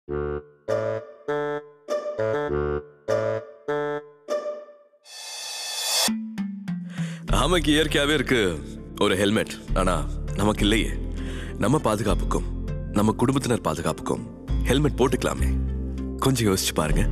ஆமைக்கு இயற்கையாவே இருக்கு ஒரு ஹெல்மெட் ஆனா நமக்கு இல்லையே நம்ம பாதுகாப்புக்கும் நம்ம குடும்பத்தினர் பாதுகாப்புக்கும் ஹெல்மெட் போட்டுக்கலாமே கொஞ்சம் யோசிச்சு பாருங்க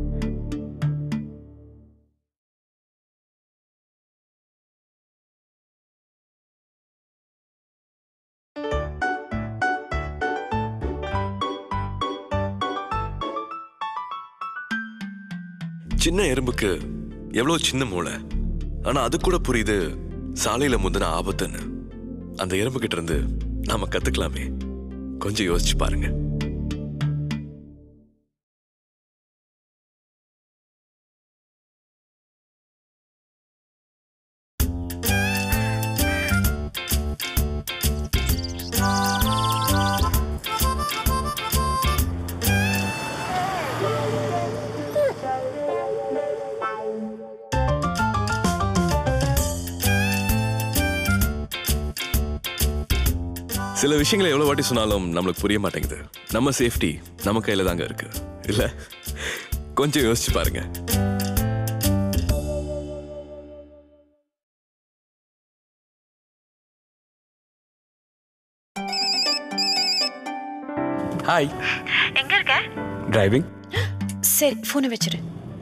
சின்ன எறும்புக்கு எவ்வளவு சின்ன மூளை ஆனா அது கூட புரியுது சாலையில முந்தின ஆபத்துன்னு அந்த எறும்பு கிட்ட இருந்து நாம கத்துக்கலாமே கொஞ்சம் யோசிச்சு பாருங்க சில விஷயங்களை எவ்வளவு வாட்டி சொன்னாலும் நம்மளுக்கு புரிய மாட்டேங்குது நம்ம சேஃப்டி நம்ம கையில தாங்க இருக்கு இல்ல கொஞ்சம் யோசிச்சு பாருங்க ஹாய் எங்க இருக்க டிரைவிங் சரி போனை வச்சிரு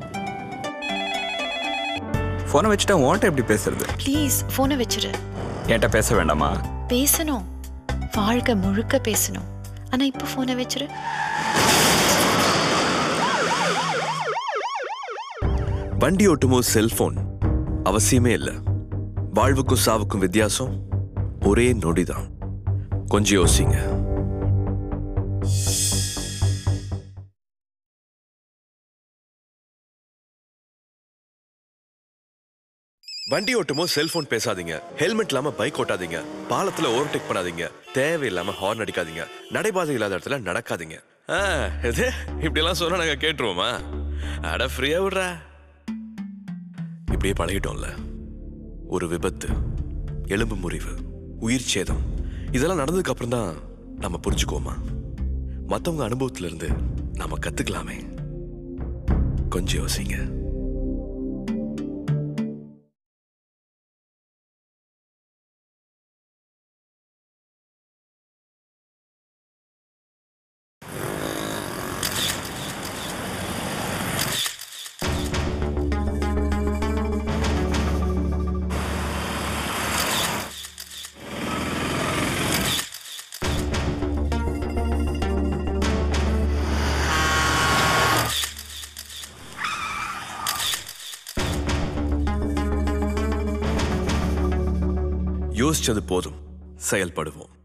ஃபோனை வச்சுட்டா உன்கிட்ட எப்படி பேசுறது ப்ளீஸ் போனை வச்சிரு என்கிட்ட பேச வேண்டாமா பேசணும் வாழ்க்கை முழுக்க பேசணும் ஆனா இப்போ போனை வச்சிரு வண்டி ஓட்டும்போது செல்போன் அவசியமே இல்லை வாழ்வுக்கும் சாவுக்கும் வித்தியாசம் ஒரே நொடிதான் கொஞ்சம் யோசிங்க வண்டி ஓட்டும்போது செல்போன் பேசாதீங்க ஹெல்மெட் இல்லாம பைக் ஓட்டாதீங்க பாலத்துல ஓவர்டேக் பண்ணாதீங்க தேவையில்லாம ஹார்ன் அடிக்காதீங்க நடைபாதை இல்லாத இடத்துல நடக்காதீங்க ஆ, இது இப்படி எல்லாம் சொன்னா நாங்க கேட்டுருவோமா அட ஃப்ரீயா விடுறா இப்படியே பழகிட்டோம்ல ஒரு விபத்து எலும்பு முறிவு உயிர் சேதம் இதெல்லாம் நடந்ததுக்கு அப்புறம் தான் நம்ம புரிஞ்சுக்குவோமா மத்தவங்க அனுபவத்துல இருந்து நாம கத்துக்கலாமே கொஞ்சம் யோசிங்க யோசிச்சது போதும் செயல்படுவோம்